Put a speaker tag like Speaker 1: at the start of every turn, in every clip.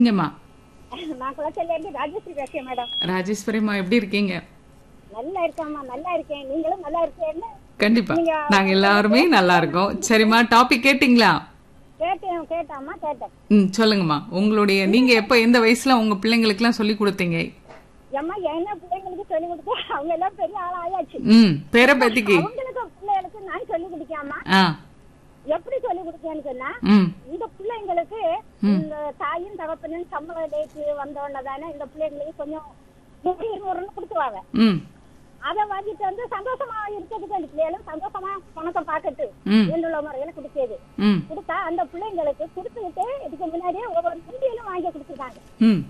Speaker 1: இங்கம்மா
Speaker 2: நான் குளச்சல்ல இருந்து ராஜேஸ்வரி பேசுறேன் மேடம்
Speaker 1: ராஜேஸ்வரிம்மா எப்படி இருக்கீங்க
Speaker 2: நல்லா இருக்கேம்மா நல்லா இருக்கேன் நீங்களும் நல்லா இருக்கேன்னு
Speaker 1: கண்டிப்பா
Speaker 2: நீங்க
Speaker 1: நாங்க எல்லாருமே நல்லா இருக்கோம் சரிம்மா டாபிக் கேட்டிங்களா
Speaker 2: கேட்டேன் கேட்டாம்மா கேட்டேன்
Speaker 1: ம் சொல்லுங்கம்மா உங்களுடைய நீங்க எப்ப எந்த வயசுல உங்க பிள்ளைங்களுக்கு எல்லாம் சொல்லி கொடுத்தீங்க
Speaker 2: ஏம்மா என்ன பிள்ளைங்களுக்கு சொல்லி கொடுத்து அவங்க எல்லாம் பெரிய ஆள் ஆயாச்சு
Speaker 1: ம் பேர பேத்திக்கு
Speaker 2: அவங்களுக்கு பிள்ளைகளுக்கு நான் சொல்லி கொடுக்காம
Speaker 1: ஆ
Speaker 2: எப்படி சொல்லி கொடுக்கேன்னு சொன்னா
Speaker 1: ம்
Speaker 2: இந்த பிள்ளைங்களுக்கு இந்த தாயும் தகப்பனும் சம்பள டேட்டு வந்தோடனே தானே இந்த பிள்ளைங்களுக்கு கொஞ்சம் நூறு இருநூறுன்னு கொடுத்துருவாங்க
Speaker 1: ம்
Speaker 2: அதை வாங்கிட்டு வந்து சந்தோஷமா இருக்கிறதுக்கு அந்த பிள்ளைகளும் சந்தோஷமா பணத்தை பார்க்கட்டு
Speaker 1: ம்
Speaker 2: என்னுள்ள முறையில கொடுத்தது
Speaker 1: ம்
Speaker 2: கொடுத்தா அந்த பிள்ளைங்களுக்கு கொடுத்துக்கிட்டு இதுக்கு முன்னாடியே ஒவ்வொரு முண்டியலும் வாங்கி கொடுத்துருக்காங்க
Speaker 1: ம்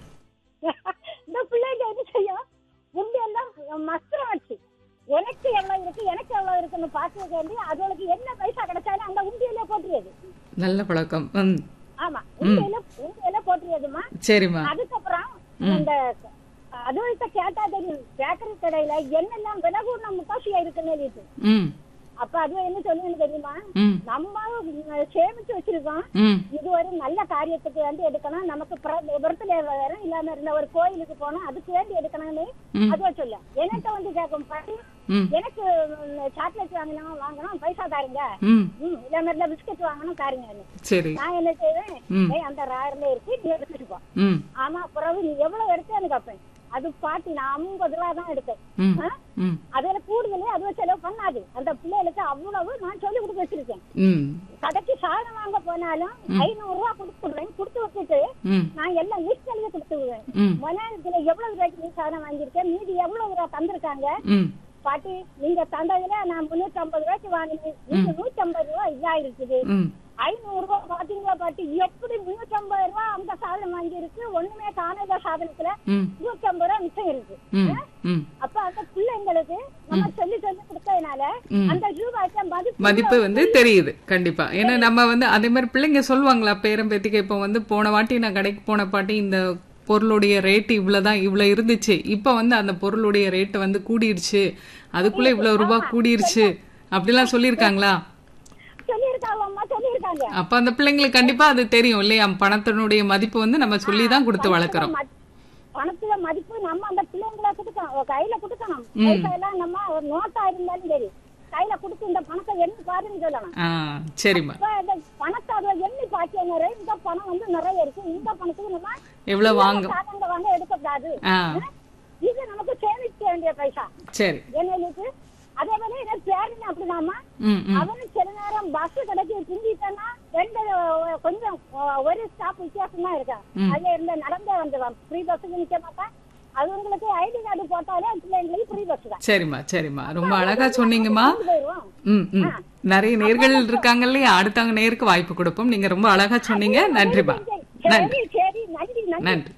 Speaker 2: இந்த பிள்ளைங்க என்ன செய்யும் முண்டியெல்லாம் மஸ்திரம் வச்சு எனக்கு எவ்வளவு இருக்கு எனக்கு எவ்வளவு இருக்குன்னு பார்த்து வேண்டி அதுகளுக்கு என்ன பைசா கிடைச்சாலும் அந்த உண்டியலே போட்டுருது
Speaker 1: நல்ல பழக்கம் ம்
Speaker 2: ஆமா உண்டியல உண்டியல போட்டுருதுமா
Speaker 1: சரிம்மா
Speaker 2: அதுக்கப்புறம் இந்த அதுவள்கிட்ட கேட்டா தெரியும் பேக்கரி கடையில என்னெல்லாம் விலை கூடின முட்டாசியா இருக்குன்னு எழுதிட்டு
Speaker 1: ம்
Speaker 2: அப்ப அது என்ன சொல்லுன்னு தெரியுமா
Speaker 1: ம்
Speaker 2: நம்ம உம், சேமிச்சு வச்சிருக்கோம்
Speaker 1: ம்
Speaker 2: இது ஒரு நல்ல காரியத்துக்கு வேண்டி எடுக்கணும் நமக்கு பர்த்டே வேற இல்லாம இருந்த ஒரு கோயிலுக்கு போனோம் அதுக்கு வேண்டி எடுக்கணும்னு
Speaker 1: ம்.
Speaker 2: அதுவா சொல்ல என்கிட்ட வந்து கேட்கும் பாட்டி
Speaker 1: ம்
Speaker 2: எனக்கு சாக்லேட் வாங்கணும் வாங்கணும் பைசா தாருங்க
Speaker 1: ம்
Speaker 2: ம் இல்லாம இருந்தா பிஸ்கட் வாங்கணும் தாருங்க
Speaker 1: சரி
Speaker 2: நான் என்ன செய்வேன்
Speaker 1: ம்.
Speaker 2: ஏய் அந்த ராருல இருக்கு நீ எடுத்துட்டு போ
Speaker 1: ம்
Speaker 2: ஆமா பிறகு நீ எவ்வளவு எடுத்தேன்னு கேட்பேன் அது பாட்டி நான் ஐம்பது ரூபா தான் எடுத்தேன்
Speaker 1: ம்
Speaker 2: ஆ?
Speaker 1: ம்
Speaker 2: அதுல கூடுதலே அதுவே செலவு பண்ணாது அந்த பிள்ளைகளுக்கு அவ்வளவு நான் சொல்லி கொடுத்து வச்சிருக்கேன்
Speaker 1: ம்
Speaker 2: கடைக்கு சாதனம் வாங்க போனாலும் ஐநூறு ரூபா கொடுத்துடுவேன் கொடுத்து வச்சுட்டு
Speaker 1: ம்
Speaker 2: நான் எல்லாம் லிஸ்ட் எழுதி கொடுத்துருவேன்
Speaker 1: ம்
Speaker 2: மலையாளத்துல எவ்வளவு ரூபாய்க்கு நீ சாதனம் வாங்கியிருக்கேன் மீதி எவ்வளவு ரூபா தந்திருக்காங்க
Speaker 1: ம்
Speaker 2: பாட்டி நீங்க தந்ததுல நான் முன்னூத்தி ஐம்பது ரூபாய்க்கு வாங்கினேன் நீங்க நூத்தி ஐம்பது ரூபா இதா இருக்குது
Speaker 1: ம்
Speaker 2: ஐநூறு ரூபாய் பாத்தீங்களா பாட்டி எப்படி முன்னூத்தி ஐம்பது ரூபா அந்த சாதனம் வாங்கி இருக்கு ஒண்ணுமே காணாத சாதனத்துல
Speaker 1: ம்
Speaker 2: நூத்தி ஐம்பது ரூபா மிச்சம் இருக்கு
Speaker 1: ம் ம்
Speaker 2: அப்ப அந்த பிள்ளைங்களுக்கு நம்ம சொல்லி சொல்லி கொடுத்ததுனால
Speaker 1: ம்.
Speaker 2: அந்த ரூபாய்க்கு மதிப்பு
Speaker 1: மதிப்பு வந்து தெரியுது கண்டிப்பா ஏன்னா நம்ம வந்து அதே மாதிரி பிள்ளைங்க சொல்லுவாங்களா பேரம் பேத்திக்கு இப்போ வந்து போன வாட்டி நான் கடைக்கு போன பாட்டி இந்த பொருளுடைய ரேட் இவ்வளவுதான் இவ்வளவு இருந்துச்சு இப்ப வந்து அந்த பொருளுடைய ரேட் வந்து கூடிருச்சு அதுக்குள்ள இவ்வளவு ரூபாய் கூடிருச்சு அப்படிலாம் சொல்லியிருக்காங்களா
Speaker 2: சொல்லியிருக்காங்க அம்மா சொல்லியிருக்காங்க
Speaker 1: அப்ப அந்த பிள்ளைங்களுக்கு கண்டிப்பா அது தெரியும் இல்லையா பணத்தினுடைய மதிப்பு வந்து நம்ம சொல்லி தான் கொடுத்து வளர்க்குறோம்
Speaker 2: மதி- பணத்துல மதிப்பு நம்ம அந்த பிள்ளைங்களை கொடுக்கணும் கையில கொடுக்கணும் பைசா எல்லாம் நம்ம ஒரு நோட்டா இருந்தாலும் சரி கையில கொடுத்து இந்த பணத்தை எண்ணி பாருன்னு சொல்லணும்
Speaker 1: ஆ சரிம்மா
Speaker 2: இப்ப இந்த பணத்தை அதை எண்ணி பாக்கிய இந்த பணம் வந்து நிறைய இருக்கு இந்த பணத்துக்கு நம்ம
Speaker 1: எவ்வளவு வாங்க
Speaker 2: சாதனங்களை வாங்க எடுக்கக்கூடாது
Speaker 1: ஆ
Speaker 2: இது நமக்கு சேமிக்க வேண்டிய பைசா
Speaker 1: சரி
Speaker 2: என்னங்களுக்கு அதே போல என்ன பேருன்னு அப்படிதாம்மா
Speaker 1: ம் ம்
Speaker 2: அவனு சில நேரம் பஸ் கிடைச்சி பிந்திட்டேன்னா ரெண்டு அஹ், கொஞ்சம் அஹ், ஒரு ஸ்டாப் வித்தியாசம் தான் இருக்கா அதுல இருந்த நடந்தே வந்துடுவான் ஃப்ரீ பஸ்ஸுக்கு நிக்க மாட்டேன் அது உங்களுக்கு ஐடி கார்டு போட்டாலே பிள்ளைங்களுக்கு ஃப்ரீ பஸ் தான்
Speaker 1: சரிம்மா சரிம்மா ரொம்ப அழகா சொன்னீங்கம்மா
Speaker 2: போயிடுவோம்
Speaker 1: ம் ம் நிறைய நேர்கள் இருக்காங்க இல்லையா அடுத்தவங்க நேருக்கு வாய்ப்பு கொடுப்போம் நீங்க ரொம்ப அழகா சொன்னீங்க நன்றிமா நன்றி
Speaker 2: சரி சரி நன்றி நன்றி
Speaker 1: நன்றி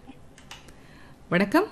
Speaker 1: வணக்கம்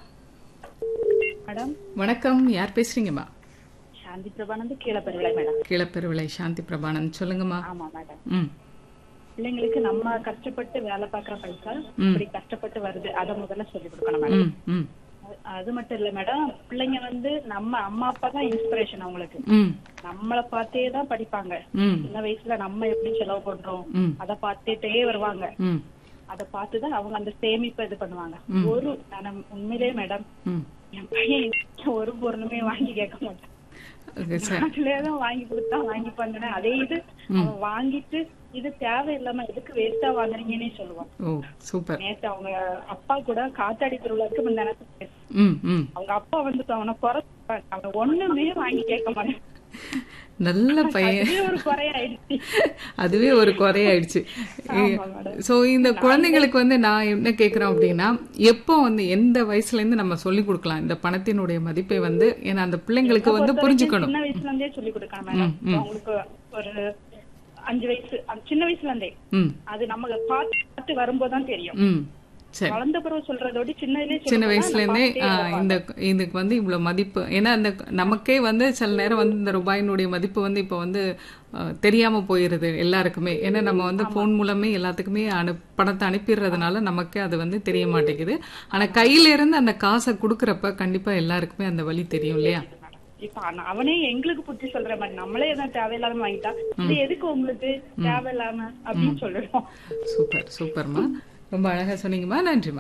Speaker 3: மேடம்
Speaker 1: வணக்கம் யார் பேசுறீங்கம்மா
Speaker 3: சாந்தி பிரபானந்து கீழே பெருவிலை மேடம்
Speaker 1: கீழப்பெருவிளை சாந்தி பிரபானந்த் சொல்லுங்கம்மா
Speaker 3: ஆமா மேடம்
Speaker 1: ம்
Speaker 3: பிள்ளைங்களுக்கு நம்ம கஷ்டப்பட்டு வேலை பார்க்குற பைசா இப்படி கஷ்டப்பட்டு வருது அதை முதல்ல சொல்லி கொடுக்கணும் மேடம்
Speaker 1: ம் ம்
Speaker 3: அது- அது மட்டும் இல்ல மேடம் பிள்ளைங்க வந்து நம்ம அம்மா அப்பா தான் இன்ஸ்பிரேஷன் அவங்களுக்கு
Speaker 1: ம்
Speaker 3: நம்மளை பார்த்தே தான் படிப்பாங்க
Speaker 1: ம்
Speaker 3: சின்ன வயசுல நம்ம எப்படி செலவு பண்றோம்
Speaker 1: ம்
Speaker 3: அதை பார்த்துட்டே வருவாங்க
Speaker 1: ம்
Speaker 3: அதை பார்த்துதான் அவங்க அந்த சேமிப்பை இது பண்ணுவாங்க ஒரு நான் உண்மையிலேயே மேடம்
Speaker 1: ம்
Speaker 3: என் பையன் ஒரு பொருளுமே வாங்கி கேட்க மாட்டான்
Speaker 1: ஓகே சார்
Speaker 3: அதுலதான் வாங்கி கொடுத்தா வாங்கி பண்ணுனேன் அதே இது அவன் வாங்கிட்டு இது தேவையில்லாம எதுக்கு வேஸ்டா வாங்குறீங்கன்னே சொல்லுவான்
Speaker 1: ஓ சூப்பர்
Speaker 3: நேத்து அவங்க அப்பா கூட காத்தாடி திருவிழாக்கு முந்தானத்து
Speaker 1: ம் ம்
Speaker 3: அவங்க அப்பா வந்து அவனை குறை அவன் ஒண்ணுமே வாங்கி கேட்க மாட்டான்
Speaker 1: நல்ல பையன்
Speaker 3: அதுவே ஒரு குறையாயிடுச்சு
Speaker 1: அதுவே ஒரு குறையாயிடுச்சு
Speaker 3: ஆமா மேடம்
Speaker 1: ஸோ இந்த குழந்தைங்களுக்கு வந்து நான் என்ன கேட்குறேன் அப்படின்னா எப்போ வந்து எந்த வயசுல இருந்து நம்ம சொல்லி கொடுக்கலாம் இந்த பணத்தினுடைய மதிப்பை வந்து ஏன்னா அந்த பிள்ளைங்களுக்கு வந்து புரிஞ்சுக்கணும்
Speaker 3: சின்ன வயசுல இருந்தே சொல்லி கொடுக்கணும் மேடம் அவங்களுக்கு ஒரு அஞ்சு வயசு அந்த சின்ன வயசுல இருந்தே
Speaker 1: ம்
Speaker 3: அது நம்ம பார்த்து பார்த்து வரும்போதுதான் தெரியும்
Speaker 1: ம் சரி
Speaker 3: வளர்ந்த பிறகு சொல்றதோட சின்னதுலயே
Speaker 1: சின்ன
Speaker 3: சொல்லும்போது
Speaker 1: வயசுல இருந்தே
Speaker 3: அந்த
Speaker 1: ஆ, இந்த இதுக்கு வந்து இவ்வளவு மதிப்பு ஏன்னா அந்த நமக்கே வந்து சில நேரம் வந்து இந்த ரூபாயினுடைய மதிப்பு வந்து இப்போ வந்து ஆ, தெரியாம போயிருது எல்லாருக்குமே ஏன்னா நம்ம வந்து போன் மூலமே எல்லாத்துக்குமே அனு பணத்தை அனுப்பிடுறதுனால நமக்கே அது வந்து தெரிய மாட்டேங்குது ஆனா கையில இருந்து அந்த காசை கொடுக்கறப்ப கண்டிப்பா எல்லாருக்குமே அந்த வழி தெரியும் இல்லையா
Speaker 3: இப்ப அவன- அவனே எங்களுக்கு புத்தி சொல்ற மாதிரி நம்மளே எதாவது தேவையில்லாம வாங்கிட்டா இது எதுக்கு உங்களுக்கு தேவையில்லாம அப்படின்னு சொல்லிடுவோம்
Speaker 1: சூப்பர் சூப்பர்மா ரொம்ப அழகா சொன்னீங்கம்மா நன்றிம்மா